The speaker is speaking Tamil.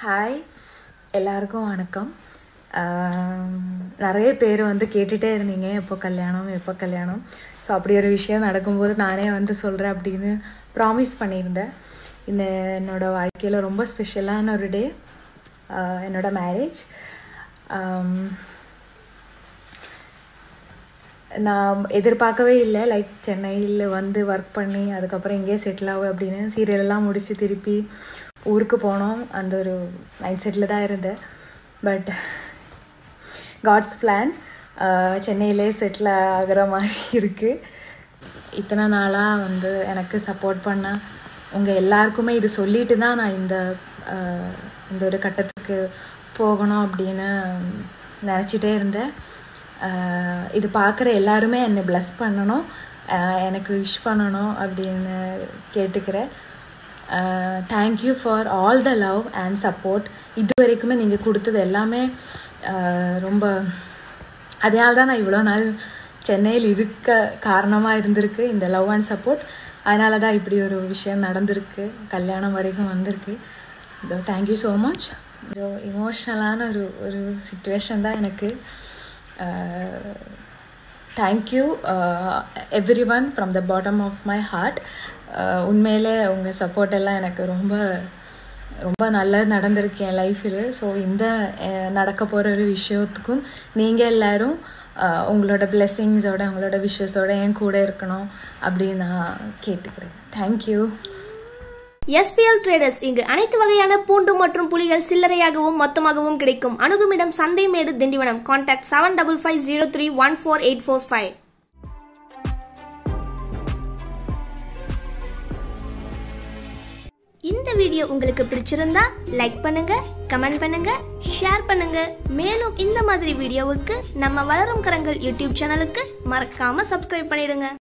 ஹாய் எல்லாருக்கும் வணக்கம் ஆம், நிறைய பேர் வந்து கேட்டுகிட்டே இருந்தீங்க எப்போ கல்யாணம் எப்போ கல்யாணம் ஸோ அப்படி ஒரு விஷயம் நடக்கும்போது நானே வந்து சொல்கிறேன் அப்படின்னு ப்ராமிஸ் பண்ணியிருந்தேன் இந்த என்னோட வாழ்க்கையில் ரொம்ப ஸ்பெஷலான ஒரு டே என்னோட மேரேஜ் நான் எதிர்பார்க்கவே இல்லை லைக் சென்னையில் வந்து ஒர்க் பண்ணி அதுக்கப்புறம் இங்கேயே செட்டில் ஆகும் அப்படின்னு serial எல்லாம் முடித்து திருப்பி ஊருக்கு போனோம் அந்த ஒரு மைண்ட் செட்டில் தான் இருந்தேன் பட் காட்ஸ் பிளான் சென்னையிலே செட்டில் ஆகிற மாதிரி இருக்குது இத்தனை நாளாக வந்து எனக்கு சப்போர்ட் பண்ண உங்கள் எல்லாருக்குமே இது சொல்லிட்டு தான் நான் இந்த ஆஹ், இந்த ஒரு கட்டத்துக்கு போகணும் அப்படின்னு நினச்சிட்டே இருந்தேன் ஆஹ், இது பார்க்குற எல்லாருமே என்னை ப்ளஸ் பண்ணணும் ஆஹ், எனக்கு விஷ் பண்ணணும் அப்படின்னு கேட்டுக்கிறேன் thank you for all the love and support இது வரைக்குமே நீங்கள் கொடுத்தது எல்லாமே ஆஹ், ரொம்ப அதனால தான் நான் இவ்வளோ நாள் சென்னையில் இருக்க காரணமாக இருந்திருக்கு இந்த லவ் அண்ட் சப்போர்ட் அதனால தான் இப்படி ஒரு விஷயம் நடந்திருக்கு கல்யாணம் வரைக்கும் வந்திருக்கு தேங்க்யூ ஸோ மச் கொஞ்சம் இமோஷ்னலான ஒரு ஒரு சுச்சுவேஷன் தான் எனக்கு thank you everyone from the bottom of my heart உண்மையிலே உங்கள் சப்போர்ட் எல்லாம் எனக்கு ரொம்ப ரொம்ப நல்லது நடந்திருக்கு என் லைஃப்பில் ஸோ இந்த அஹ், நடக்க போகிற ஒரு விஷயத்துக்கும் நீங்கள் எல்லாரும் அஹ், உங்களோட பிளெஸ்ஸிங்ஸோட உங்களோட விஷஸோட என் கூட இருக்கணும் அப்படின்னு நான் கேட்டுக்கிறேன் தேங்க்யூ எஸ்பிஎல் ட்ரேடர்ஸ் இங்கு அனைத்து வகையான பூண்டு மற்றும் புலிகள் சில்லறையாகவும் மொத்தமாகவும் கிடைக்கும் அணுகுமிடம் Santhaimedu Tindivanam contact seven double five zero three one four eight four five இந்த வீடியோ உங்களுக்கு பிடிச்சிருந்தா லைக் பண்ணுங்க கமெண்ட் பண்ணுங்க ஷேர் பண்ணுங்க மேலும் இந்த மாதிரி வீடியோவுக்கு நம்ம வளரும் கரங்கள் யூடியூப் சேனலுக்கு மறக்காம சப்ஸ்கிரைப் பண்ணிடுங்க